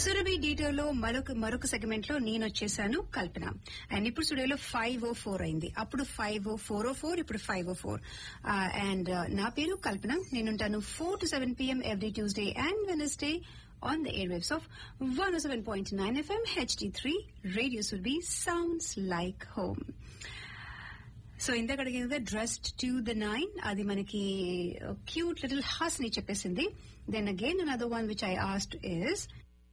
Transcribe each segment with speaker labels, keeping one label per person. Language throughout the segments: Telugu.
Speaker 1: సురభి డీటెయిల్లో మరొక మరొక సెగ్మెంట్ లో నేను వచ్చేసాను కల్పన అండ్ ఇప్పుడు స్టూడియోలో ఫైవ్ ఓ ఫోర్ అయింది అప్పుడు five oh four oh four ఇప్పుడు ఫైవ్ ఓ ఫోర్ అండ్ నా పేరు కల్పన నేనుంటాను four to seven PM every Tuesday and Wednesday on the air waves of one seven point nine FM HD three radio Surabhi sounds like home so ఇందాక అడిగింది డ్రెస్డ్ టు ద నైన్ అది మనకి క్యూట్ లిటిల్ హాస్ని చెప్పేసింది then again another one which I asked is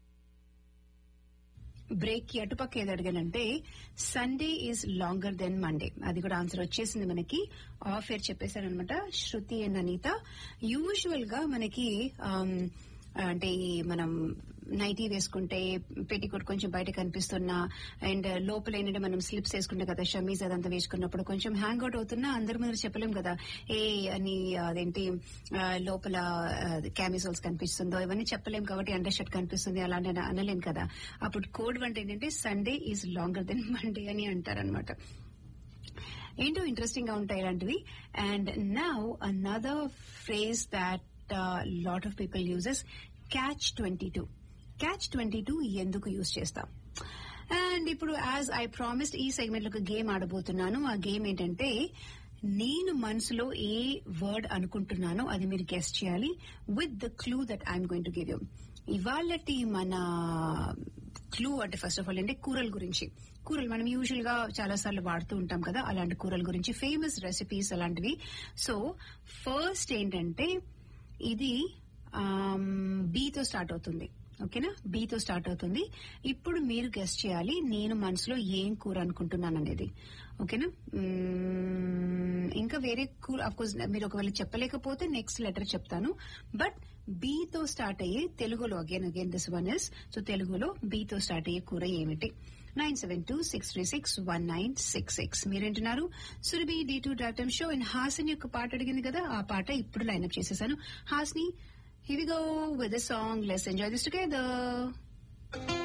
Speaker 1: break కి అటుపక్క ఏది అడిగానంటే Sunday is longer than Monday అది కూడా ఆన్సర్ వచ్చేసింది మనకి ఆఫ్ ఎయిర్ చెప్పేశారనమాట శృతి అండ్ అనిత యూజువల్ గా మనకి um, అంటే ఈ మనం నైటీ వేసుకుంటే పెట్టికోట్ కొంచెం బయట కనిపిస్తున్నా అండ్ లోపల ఏంటంటే మనం స్లిప్స్ వేసుకుంటే కదా షమీజ్ అదంతా వేసుకున్నప్పుడు కొంచెం హ్యాంగ్ అవుట్ అవుతున్నా అందరి ముందు చెప్పలేం కదా ఏ అని అదేంటి ఆ, లోపల క్యామిసోల్స్ కనిపిస్తుందో ఇవన్నీ చెప్పలేం కాబట్టి అండర్ షర్ట్ కనిపిస్తుంది అలాంటి అన- అనలేం కదా అప్పుడు కోడ్ వంట ఏంటంటే Sunday is longer than Monday అని అంటారనమాట ఏంటో ఇంట్రెస్టింగ్ గా ఉంటాయి ఇలాంటివి and now another phrase that lot of people uses catch twenty two catch twenty two ఎందుకు యూజ్ చేస్తాం అండ్ ఇప్పుడు యాజ్ ఐ ప్రామిస్డ్ ఈ సెగ్మెంట్ లో ఒక గేమ్ ఆడబోతున్నాను ఆ గేమ్ ఏంటంటే నేను మనసులో ఏ వర్డ్ అనుకుంటున్నానో అది మీరు గెస్ట్ చేయాలి with the clue that I'm going to give you ఇవాళటి మన క్లూ అంటే ఫస్ట్ ఆఫ్ ఆల్ అంటే కూరల గురించి కూరలు మనం యూజువల్ గా చాలా సార్లు వాడుతూ ఉంటాం కదా అలాంటి కూరల గురించి ఫేమస్ రెసిపీస్ అలాంటివి సో ఫస్ట్ ఏంటంటే ఇది బీతో స్టార్ట్ అవుతుంది ఓకేనా బీతో స్టార్ట్ అవుతుంది ఇప్పుడు మీరు గెస్ట్ చేయాలి నేను మనసులో ఏం కూర అనుకుంటున్నాను అనేది ఓకేనా మ్మ్, ఇంకా వేరే కూర కోర్స్ మీరు ఒకవేళ చెప్పలేకపోతే నెక్స్ట్ లెటర్ చెప్తాను బట్ బీతో స్టార్ట్ అయ్యే తెలుగులో again again this one is so తెలుగులో బీతో స్టార్ట్ అయ్యే కూర ఏమిటి nine seven two six three six one nine six six మీరేంటున్నారు Surabhi D two drive time show and Hasini యొక్క పాట అడిగింది కదా ఆ పాట ఇప్పుడు లైన్అప్ చేసేసాను Hasini Here we go with the song. Let's enjoy this together.